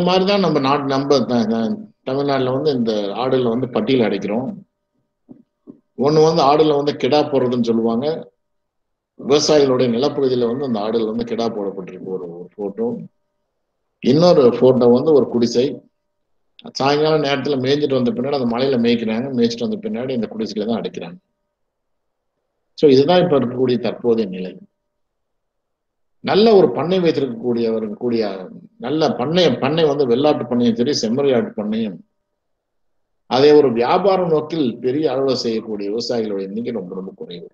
மாதிரி தான் நம்ம நாட்டு நம்ம த- த- தமிழ்நாட்டுல வந்து இந்த ஆடுல வந்து பட்டியல் அடைக்கிறோம் ஒண்ணு வந்து ஆடுல வந்து கிடா போடுறதுன்னு சொல்லுவாங்க விவசாயிகளுடைய நிலப்பகுதியில வந்து அந்த ஆடுல வந்து கிடா போடப்பட்டிருக்கு ஒரு ஒரு போட்டோ இன்னொரு போட்டோ வந்து ஒரு குடிசை சாயங்காலம் நேரத்துல மேய்ஞ்சிட்டு வந்த பின்னாடி அந்த மலையில மேய்க்கிறாங்க மேய்ச்சிட்டு வந்த பின்னாடி இந்த குடிசையில தான் அடைக்கிறாங்க சோ இதுதான் இப்ப இருக்கக்கூடிய தற்போதைய நிலை நல்ல ஒரு பண்ணை வைத்திருக்கக்கூடியவர் கூடிய நல்ல பண்ணை பண்ணை வந்து வெள்ளாட்டு பண்ணையும் சரி செம்மறியாட்டு பண்ணையும் அதே ஒரு வியாபார நோக்கில் பெரிய அளவில் செய்யக்கூடிய விவசாயிகளுடைய எண்ணிக்கை ரொம்ப ரொம்ப குறைவு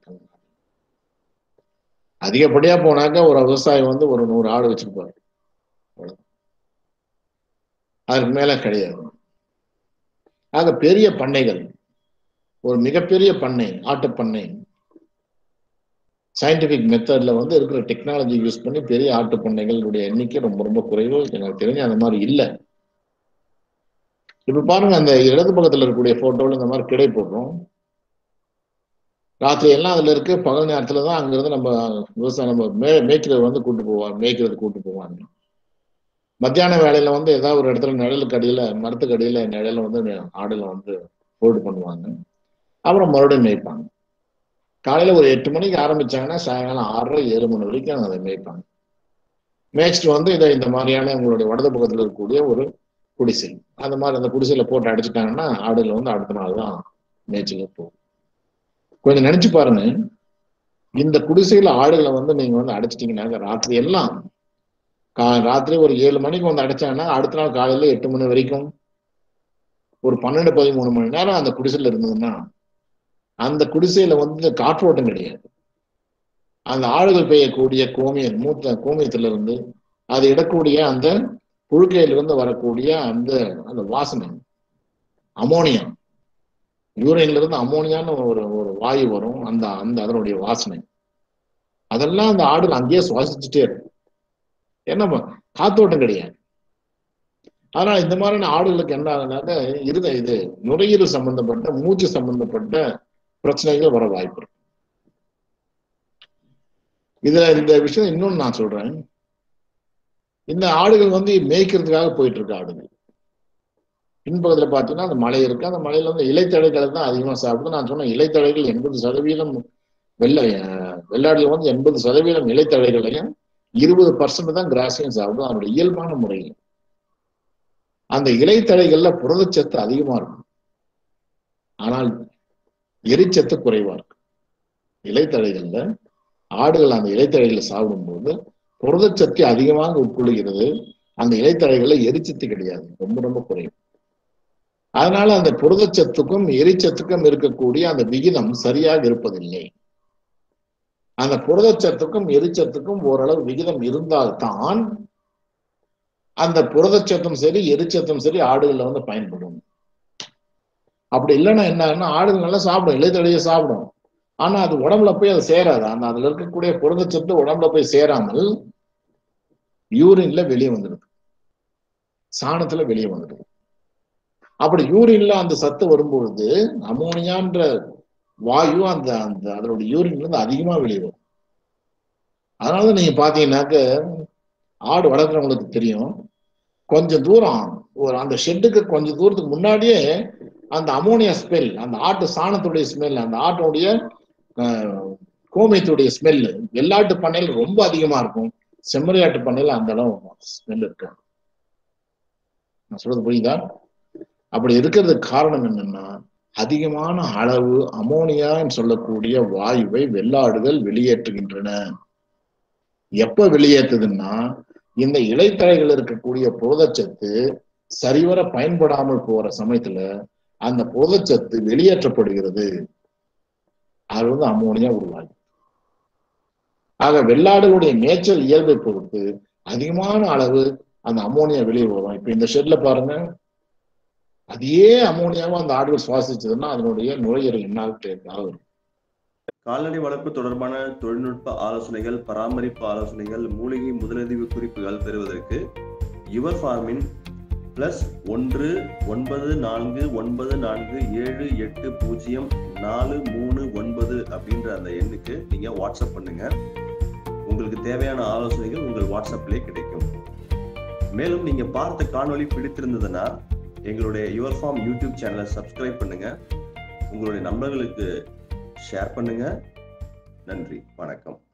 அதிகப்படியா போனாக்க ஒரு விவசாயி வந்து ஒரு நூறு ஆடு வச்சிருப்பாரு அவ்வளவுதான். அதுக்கு மேல கிடையாது ஆக பெரிய பண்ணைகள் ஒரு மிகப்பெரிய பண்ணை ஆட்டு பண்ணை சயின்டிபிக் மெத்தட்ல வந்து இருக்கிற டெக்னாலஜி யூஸ் பண்ணி பெரிய ஆட்டு பண்ணைகளுடைய எண்ணிக்கை ரொம்ப ரொம்ப குறைவு எனக்கு தெரிஞ்சு அந்த மாதிரி இல்லை இப்ப பாருங்க அந்த இடது பக்கத்துல இருக்கக்கூடிய போட்டோல இந்த மாதிரி கிடை போடுறோம் ராத்திரி எல்லாம் அதுல இருக்கு பகல் நேரத்துல தான் அங்கிருந்து நம்ம விவசாயம் நம்ம மே மேய்க்கிறது வந்து கூட்டு போவாங்க மேய்க்கிறது கூட்டு போவாங்க மத்தியான வேலையில வந்து ஏதாவது ஒரு இடத்துல நிழலுக்கு அடியில மரத்துக்கு அடியில நிழல வந்து ஆடுல வந்து ஹோல்டு பண்ணுவாங்க அப்புறம் மறுபடியும் மேய்ப்பாங்க காலையில ஒரு எட்டு மணிக்கு ஆரம்பிச்சாங்கன்னா சாயங்காலம் ஆறரை ஏழு மணி வரைக்கும் அதை மேய்ப்பாங்க மேய்ச்சிட்டு வந்து இதை இந்த மாதிரியான உங்களுடைய வடது பக்கத்துல இருக்கக்கூடிய ஒரு குடிசை அந்த மாதிரி அந்த குடிசையில போட்டு அடைச்சிட்டாங்கன்னா ஆடுல வந்து அடுத்த நாள் தான் மேய்ச்சலுக்கு போகும் கொஞ்சம் நினைச்சு பாருங்க இந்த குடிசையில ஆடுகளை வந்து நீங்க வந்து அடைச்சிட்டீங்கன்னா ராத்திரி எல்லாம் கா ராத்திரி ஒரு ஏழு மணிக்கு வந்து அடைச்சாங்கன்னா அடுத்த நாள் காலையில எட்டு மணி வரைக்கும் ஒரு பன்னெண்டு பதிமூணு மணி நேரம் அந்த குடிசையில இருந்ததுன்னா அந்த குடிசையில வந்து காற்றோட்டம் கிடையாது அந்த ஆடுகள் பெய்யக்கூடிய கோமியம் மூத்த கோமியத்துல இருந்து அது இடக்கூடிய அந்த புழுக்கையிலிருந்து வரக்கூடிய அந்த அந்த வாசனை அமோனியா யூரின்ல இருந்து அமோனியான்னு ஒரு ஒரு வாயு வரும் அந்த அந்த அதனுடைய வாசனை அதெல்லாம் அந்த ஆடுகள் அங்கேயே சுவாசிச்சுட்டே இருக்கும் என்ன ப- காத்தோட்டம் கிடையாது ஆனா இந்த மாதிரியான ஆடுகளுக்கு என்ன ஆகுனாக்க இருத இது நுரையீரல் சம்பந்தப்பட்ட மூச்சு சம்பந்தப்பட்ட பிரச்சனைகள் வர வாய்ப்பு இருக்கு இதுல இந்த விஷயம் இன்னொன்னு நான் சொல்றேன் இந்த ஆடுகள் வந்து மேய்க்கிறதுக்காக போயிட்டு இருக்கு ஆடுகள் பின்பகுதியில பாத்தீங்கன்னா அந்த மலை இருக்கு அந்த மலையில வந்து இலைத்தழைகளை தான் அதிகமா சாப்பிடுது நான் சொன்ன இலைத்தழைகள் எண்பது சதவீதம் வெள்ளை அஹ், வெள்ளாடுல வந்து எண்பது சதவீதம் இலைத்தழைகளையும் இருபது பர்சன்ட் தான் கிராஸையும் சாப்பிடும் அதனுடைய இயல்பான முறையில் அந்த இலைத்தழைகள்ல புரதச்சத்து அதிகமா இருக்கும் ஆனால் எரிச்சத்து குறைவா இருக்கு இலைத்தழைகள்ல ஆடுகள் அந்த இலைத்தழைகளை சாப்பிடும்போது புரதச்சத்து அதிகமாக உட்கொள்கிறது அந்த இலைத்தழைகள்ல எரிச்சத்து கிடையாது ரொம்ப ரொம்ப குறைவு அதனால அந்த புரதச்சத்துக்கும் எரிச்சத்துக்கும் இருக்கக்கூடிய அந்த விகிதம் சரியாக இருப்பதில்லை அந்த புரதச்சத்துக்கும் எரிச்சத்துக்கும் ஓரளவு விகிதம் இருந்தால்தான் அந்த புரதச்சத்தும் சரி எரிச்சத்தும் சரி ஆடுகள்ல வந்து பயன்படும் அப்படி இல்லைன்னா என்ன ஆடுகள் நல்லா சாப்பிடும் இலைத்தழையை சாப்பிடும் ஆனா அது உடம்புல போய் அது சேராது அந்த அதுல இருக்கக்கூடிய புரதச்சத்து உடம்புல போய் சேராமல் யூரின்ல வெளியே வந்துடுது சாணத்துல வெளியே வந்துடுது அப்படி யூரின்ல அந்த சத்து வரும்பொழுது அமோனியான்ற வாயு அந்த அந்த அதனுடைய யூரின்ல இருந்து அதிகமா வெளியே வரும் அதனால நீங்க பாத்தீங்கன்னாக்க ஆடு வளர்க்குறவங்களுக்கு தெரியும் கொஞ்சம் தூரம் ஒரு அந்த ஷெட்டுக்கு கொஞ்சம் தூரத்துக்கு முன்னாடியே அந்த அமோனியா ஸ்மெல் அந்த ஆட்டு சாணத்துடைய ஸ்மெல் அந்த ஆட்டுடைய ஆஹ், கோமியத்துடைய ஸ்மெல் வெள்ளாட்டு பண்ணையில் ரொம்ப அதிகமா இருக்கும் செம்மறியாட்டு பண்ணையில அந்த அளவு ஸ்மெல் இருக்காது நான் சொல்றது புரியுதா அப்படி இருக்கிறதுக்கு காரணம் என்னன்னா அதிகமான அளவு அமோனியான்னு சொல்லக்கூடிய வாயுவை வெள்ளாடுகள் வெளியேற்றுகின்றன எப்ப வெளியேற்றுதுன்னா இந்த இலைத்தழைகள் இருக்கக்கூடிய புரதச்சத்து சரிவர பயன்படாமல் போற சமயத்துல அந்த புரதச்சத்து வெளியேற்றப்படுகிறது அது வந்து அமோனியா உருவாகி ஆக வெள்ளாடுகளுடைய மேய்ச்சல் இயல்பை பொறுத்து அதிகமான அளவு அந்த அமோனியா வெளியே வரும் இப்ப இந்த ஷெட்ல பாருங்க அதே அமோனியாவை அந்த ஆடுகள் சுவாசிச்சதுன்னா அதனுடைய நுரையீரல் என்ன ஆகும் கால்நடை வளர்ப்பு தொடர்பான தொழில்நுட்ப ஆலோசனைகள் பராமரிப்பு ஆலோசனைகள் மூலிகை முதலுதவி குறிப்புகள் பெறுவதற்கு யுவர் ஃபார்மின் பிளஸ் ஒன்று ஒன்பது நான்கு ஒன்பது நான்கு ஏழு எட்டு பூஜ்ஜியம் நாலு மூணு ஒன்பது அப்படின்ற அந்த எண்ணுக்கு நீங்க வாட்ஸ்அப் பண்ணுங்க உங்களுக்கு தேவையான ஆலோசனைகள் உங்கள் வாட்ஸ்அப்லேயே கிடைக்கும் மேலும் நீங்க பார்த்த காணொளி பிடித்திருந்ததுன்னா எங்களுடைய யுவர் ஃபார்ம் யூடியூப் சேனலை சப்ஸ்கிரைப் பண்ணுங்க உங்களுடைய நண்பர்களுக்கு ஷேர் பண்ணுங்க நன்றி வணக்கம்